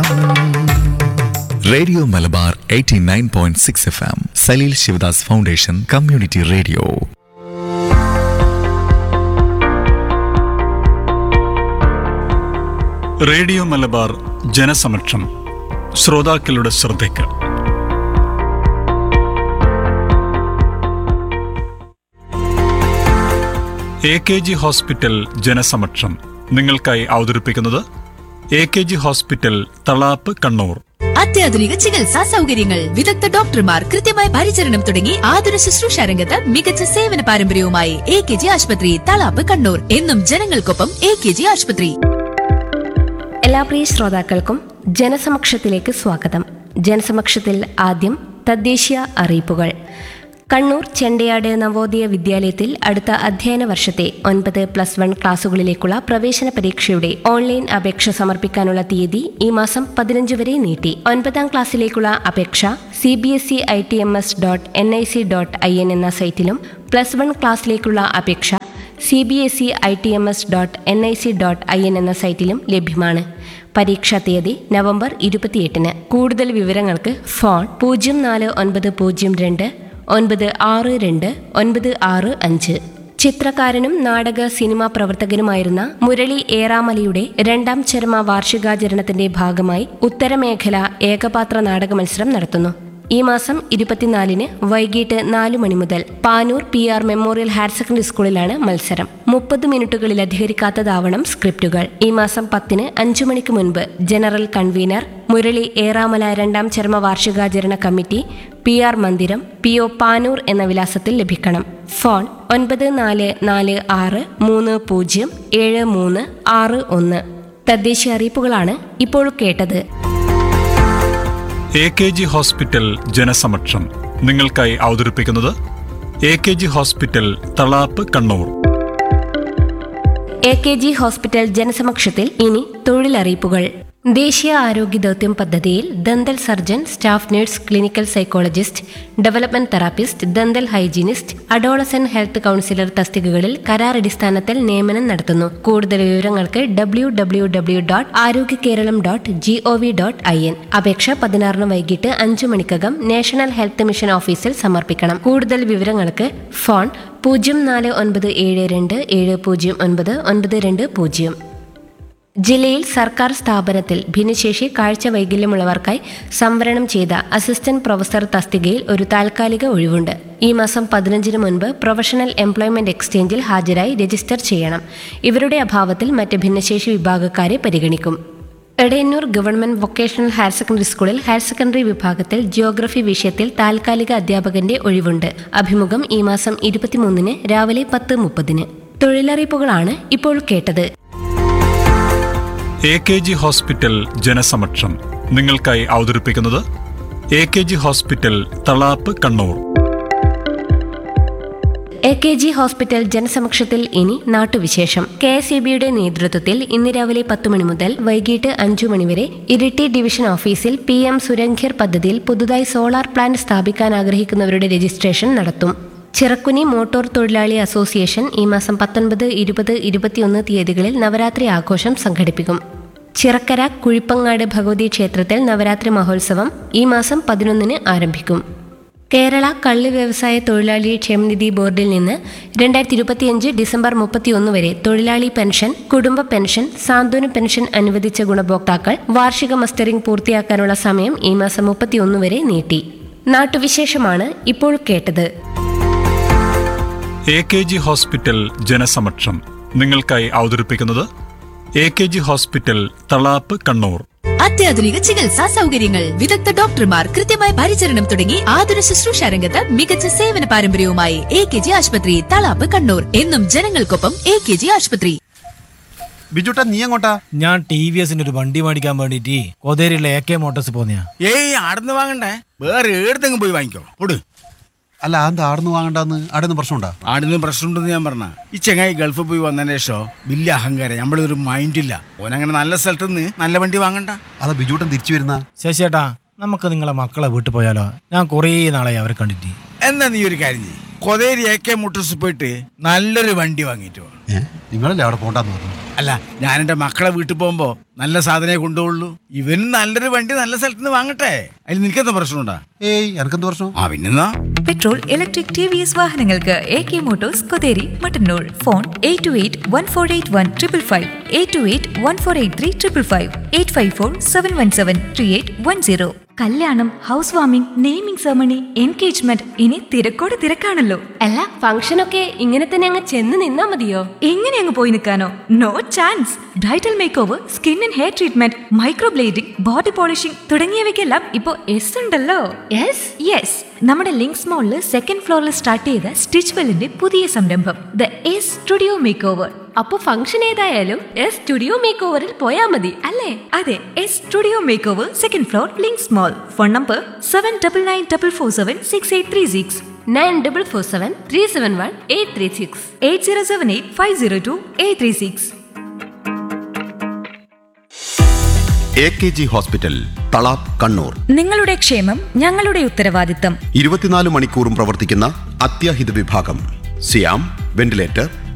Radio Malabar 89.6 F M Saleel Sivadas foundation community radio radio Malabar ജനസമക്ഷം ശ്രോതാക്കളുടെ ശ്രദ്ധയ്ക്ക് എ കെ ജി ഹോസ്പിറ്റൽ ജനസമക്ഷം നിങ്ങൾക്കായി അവതരിപ്പിക്കുന്നത് A K G hospital Thalap Kannur അത്യാധുനിക ചികിത്സാ സൗകര്യങ്ങൾ വിദഗ്ധ ഡോക്ടർമാർ കൃത്യമായ പരിചരണം തുടങ്ങി ആതുര ശുശ്രൂഷ രംഗത്ത് മികച്ച സേവന പാരമ്പര്യവുമായി എ കെ ജി ആശുപത്രി തളാപ്പ് കണ്ണൂർ എന്നും ജനങ്ങൾക്കൊപ്പം എ കെ ജി ആശുപത്രി എല്ലാ പ്രിയ ശ്രോതാക്കൾക്കും ജനസമക്ഷത്തിലേക്ക് സ്വാഗതം ജനസമക്ഷത്തിൽ ആദ്യം തദ്ദേശീയ അറിയിപ്പുകൾ കണ്ണൂർ ചെണ്ടയാട് നവോദയ വിദ്യാലയത്തിൽ അടുത്ത അധ്യയന വർഷത്തെ ഒൻപത് പ്ലസ് വൺ ക്ലാസുകളിലേക്കുള്ള പ്രവേശന പരീക്ഷയുടെ ഓൺലൈൻ അപേക്ഷ സമർപ്പിക്കാനുള്ള തീയതി ഈ മാസം പതിനഞ്ച് വരെ നീട്ടി ഒൻപതാം ക്ലാസ്സിലേക്കുള്ള അപേക്ഷ C B S E I T M S dot N I C dot I N എന്ന സൈറ്റിലും പ്ലസ് വൺ ക്ലാസ്സിലേക്കുള്ള അപേക്ഷ C B S E I T M S dot N I C dot I N എന്ന സൈറ്റിലും ലഭ്യമാണ് പരീക്ഷാ തീയതി November ഇരുപത്തിയെട്ടിന് കൂടുതൽ വിവരങ്ങൾക്ക് ഫോൺ പൂജ്യം നാല് ഒൻപത് പൂജ്യം രണ്ട് ഒൻപത് ആറ് രണ്ട് ഒൻപത് ആറ് അഞ്ച് ചിത്രകാരനും നാടക സിനിമാ പ്രവർത്തകനുമായിരുന്ന മുരളി ഏറാമലയുടെ രണ്ടാം ചരമ വാർഷികാചരണത്തിന്റെ ഭാഗമായി ഉത്തരമേഖല ഏകപാത്ര നാടക മത്സരം നടത്തുന്നു ഈ മാസം ഇരുപത്തിനാലിന് വൈകിട്ട് നാലു മണി മുതൽ Panoor P R memorial higher secondary സ്കൂളിലാണ് മത്സരം മുപ്പത് മിനിറ്റുകളിൽ അധികരിക്കാത്തതാവണം സ്ക്രിപ്റ്റുകൾ ഈ മാസം പത്തിന് അഞ്ചു മണിക്ക് മുൻപ് ജനറൽ കൺവീനർ മുരളി ഏറാമല രണ്ടാം ചരമ വാർഷികാചരണ കമ്മിറ്റി പി ആർ മന്ദിരം പി ഒ പാനൂർ എന്ന വിലാസത്തിൽ ലഭിക്കണം ഫോൺ ഒൻപത് നാല് നാല് ആറ് മൂന്ന് പൂജ്യം ഏഴ് മൂന്ന് ആറ് ഒന്ന് തദ്ദേശീയ അറിയിപ്പുകളാണ് ഇപ്പോൾ കേട്ടത് എ കെ ജി ഹോസ്പിറ്റൽ ജനസമക്ഷം നിങ്ങൾക്കായി അവതരിപ്പിക്കുന്നത് A K G hospital Thalap Kannur A K G hospital ജനസമക്ഷത്തിൽ ഇനി തൊഴിലറിയിപ്പുകൾ ദേശീയ ആരോഗ്യ ദൗത്യം പദ്ധതിയിൽ dental surgeon staff nurse clinical psychologist development therapist dental hygienist adolescent health counsellor തസ്തികകളിൽ കരാറടിസ്ഥാനത്തിൽ നിയമനം നടത്തുന്നു കൂടുതൽ വിവരങ്ങൾക്ക് W W W dot Arogya Keralam dot G O V dot I N അപേക്ഷ പതിനാറിന് വൈകിട്ട് അഞ്ചു മണിക്കകം നാഷണൽ ഹെൽത്ത് മിഷൻ ഓഫീസിൽ സമർപ്പിക്കണം കൂടുതൽ വിവരങ്ങൾക്ക് ഫോൺ പൂജ്യം നാല് ഒൻപത് ഏഴ് രണ്ട് ഏഴ് പൂജ്യം ഒൻപത് ഒൻപത് രണ്ട് പൂജ്യം ജില്ലയിൽ സർക്കാർ സ്ഥാപനത്തിൽ ഭിന്നശേഷി കാഴ്ച വൈകല്യമുള്ളവർക്കായി സംവരണം ചെയ്ത അസിസ്റ്റന്റ് പ്രൊഫസർ തസ്തികയിൽ ഒരു താൽക്കാലിക ഒഴിവുണ്ട് ഈ മാസം പതിനഞ്ചിന് മുൻപ് പ്രൊഫഷണൽ എംപ്ലോയ്മെന്റ് എക്സ്ചേഞ്ചിൽ ഹാജരായി രജിസ്റ്റർ ചെയ്യണം ഇവരുടെ അഭാവത്തിൽ മറ്റ് ഭിന്നശേഷി വിഭാഗക്കാരെ പരിഗണിക്കും Edayannur government vocational higher secondary സ്കൂളിൽ ഹയർ സെക്കൻഡറി വിഭാഗത്തിൽ ജിയോഗ്രഫി വിഷയത്തിൽ താൽക്കാലിക അധ്യാപകന്റെ ഒഴിവുണ്ട് അഭിമുഖം ഈ മാസം ഇരുപത്തിമൂന്നിന് രാവിലെ പത്ത് മുപ്പതിന് തൊഴിലറിയിപ്പുകളാണ് ഇപ്പോൾ കേട്ടത് എ കെ ജി ഹോസ്പിറ്റൽ ജനസമക്ഷം നിങ്ങൾക്കായി അവതരിപ്പിക്കുന്നത് A K G hospital Thalap Kannur A K G hospital ജനസമക്ഷത്തിൽ ഇനി നാട്ടുവിശേഷം കെ എസ് ഇ ബിയുടെ നേതൃത്വത്തിൽ ഇന്ന് രാവിലെ പത്ത് മണി മുതൽ വൈകിട്ട് അഞ്ചു മണിവരെ ഇരിട്ടി ഡിവിഷൻ ഓഫീസിൽ പി എം സുരംഘ്യർ പദ്ധതിയിൽ പുതുതായി സോളാർ പ്ലാന്റ് സ്ഥാപിക്കാൻ ആഗ്രഹിക്കുന്നവരുടെ രജിസ്ട്രേഷൻ നടത്തും ചിറക്കുനി മോട്ടോർ തൊഴിലാളി അസോസിയേഷൻ ഈ മാസം പത്തൊൻപത് ഇരുപത് ഇരുപത്തിയൊന്ന് തീയതികളിൽ നവരാത്രി ആഘോഷം സംഘടിപ്പിക്കും ചിറക്കര കുഴിപ്പങ്ങാട് ഭഗവതി ക്ഷേത്രത്തിൽ നവരാത്രി മഹോത്സവം ഈ മാസം പതിനൊന്നിന് ആരംഭിക്കും കേരള കള്ള് വ്യവസായ തൊഴിലാളി ക്ഷേമനിധി ബോർഡിൽ നിന്ന് രണ്ടായിരത്തി ഇരുപത്തിയഞ്ച് ഡിസംബർ മുപ്പത്തിയൊന്ന് വരെ തൊഴിലാളി പെൻഷൻ കുടുംബ പെൻഷൻ സാന്ത്വന പെൻഷൻ അനുവദിച്ച ഗുണഭോക്താക്കൾ വാർഷിക മസ്റ്ററിംഗ് പൂർത്തിയാക്കാനുള്ള സമയം ഈ മാസം മുപ്പത്തിയൊന്ന് വരെ നീട്ടി നാട്ടുവിശേഷമാണ് ഇപ്പോൾ കേട്ടത് എ കെ ജി ഹോസ്പിറ്റൽ ജനസമക്ഷം നിങ്ങൾക്കായി അവതരിപ്പിക്കുന്നത് A K G hospital Thalap Kannur അത്യാധുനിക ചികിത്സാ സൗകര്യങ്ങൾ വിദഗ്ധ ഡോക്ടർമാർ കൃത്യമായ പരിചരണം തുടങ്ങി ആതുര ശുശ്രൂഷ രംഗത്ത് മികച്ച സേവന പാരമ്പര്യവുമായി എ കെ ജി ആശുപത്രി തളാപ്പ് കണ്ണൂർ എന്നും ജനങ്ങൾക്കൊപ്പം എ കെ ജി ആശുപത്രി ബിജുട്ടാ നീ എങ്ങോട്ടാ ഞാൻ ടി വി എസിന്റെ ഒരു വണ്ടി മേടിക്കാൻ വേണ്ടിട്ട് കോതേരിയിലെ എ കെ മോട്ടോഴ്സ് പോന്നെയാ ഏയ് ആടുന്ന് വാങ്ങണ്ടേ വേറെ ഏടത്തെങ്കിലും പോയി വാങ്ങിക്കോ പൊട് അല്ല എന്താ ആടുന്ന് വാങ്ങണ്ടെന്ന് ആടുന്ന് പ്രശ്നമുണ്ടാ ആടുന്ന് പ്രശ്നമുണ്ടെന്ന് ഞാൻ പറഞ്ഞ ഈ ചെങ്ങായി ഗൾഫിൽ പോയി വന്നതിന് ശേഷം വലിയ അഹങ്കാരം നമ്മളൊരു മൈൻഡില്ല ഓനങ്ങനെ നല്ല സ്ഥലത്ത് നിന്ന് നല്ല വണ്ടി വാങ്ങണ്ട അതാ ബിജുട്ടൻ തിരിച്ചു വരുന്ന ശശിയേട്ടാ നമുക്ക് നിങ്ങളെ മക്കളെ വീട്ടിൽ പോയാലോ ഞാൻ കുറേ നാളായി അവരെ കണ്ടിട്ട് എന്നാ നീ ഒരു കാര്യം ചെയ്യ് കൊതേരി എ കെ മോട്ടോഴ്സ് പോയിട്ട് നല്ലൊരു വണ്ടി വാങ്ങിയിട്ട് വാ. ഏ നിങ്ങളല്ലേ അവിടെ പോണ്ടെന്ന് പറഞ്ഞു അല്ല ഞാൻ എന്റെ മക്കളെ വീട്ടിൽ പോകുമ്പോ നല്ല സാധനമേ കൊണ്ടുപോകുള്ളൂ ഇവനും നല്ലൊരു വണ്ടി നല്ല സ്ഥലത്ത് നിന്ന് വാങ്ങട്ടെ അതിൽ നിനക്കെന്താ പ്രശ്നമുണ്ടാ ഏയ് എനക്കെന്ത് പ്രശ്നം ആ പിന്നെന്നാ petrol electric T V S വാഹനങ്ങൾക്ക് A K motors Kotheri Mattannur phone eight two eight one four eight one triple five eight two eight one four eight three triple five eight five four seven one seven three eight one zero കല്യാണം house warming naming ceremony engagement ഇനി തിരക്കോട് തിരക്കാണല്ലോ അല്ല ഫംഗ്ഷനൊക്കെ ഇങ്ങനെ തന്നെ അങ്ങ് ചെന്ന് നിന്നാ മതിയോ എങ്ങനെ അങ്ങ് പോയി നിൽക്കാനോ no chance bridal make over skin and hair treatment microblading body polishing തുടങ്ങിയവയ്ക്കെല്ലാം ഇപ്പോ എസ് ഉണ്ടല്ലോ യെസ് യെസ് നമ്മുടെ ലിങ്ക്സ് മോളിൽ സെക്കൻഡ് ഫ്ലോറിൽ സ്റ്റാർട്ട് ചെയ്ത സ്റ്റിച്ച് വെല്ലിന്റെ പുതിയ സംരംഭം the S studio make over അപ്പൊ ഫംഗ്ഷൻ ഏതായാലും എസ് സ്റ്റുഡിയോ മേക്ക് ഓവറിൽ പോയാ മതി അല്ലേ അതെ S studio make over second floor Links mall phone number seven double nine double four seven six eight three six nine double four seven three seven one eight three six eight zero seven eight five zero two eight three six A K G hospital Thalap Kannur നിങ്ങളുടെ ക്ഷേമം ഞങ്ങളുടെ ഉത്തരവാദിത്തം ഇരുപത്തിനാല് മണിക്കൂറും പ്രവർത്തിക്കുന്ന അത്യാഹിത വിഭാഗം സിയാം വെന്റിലേറ്റർ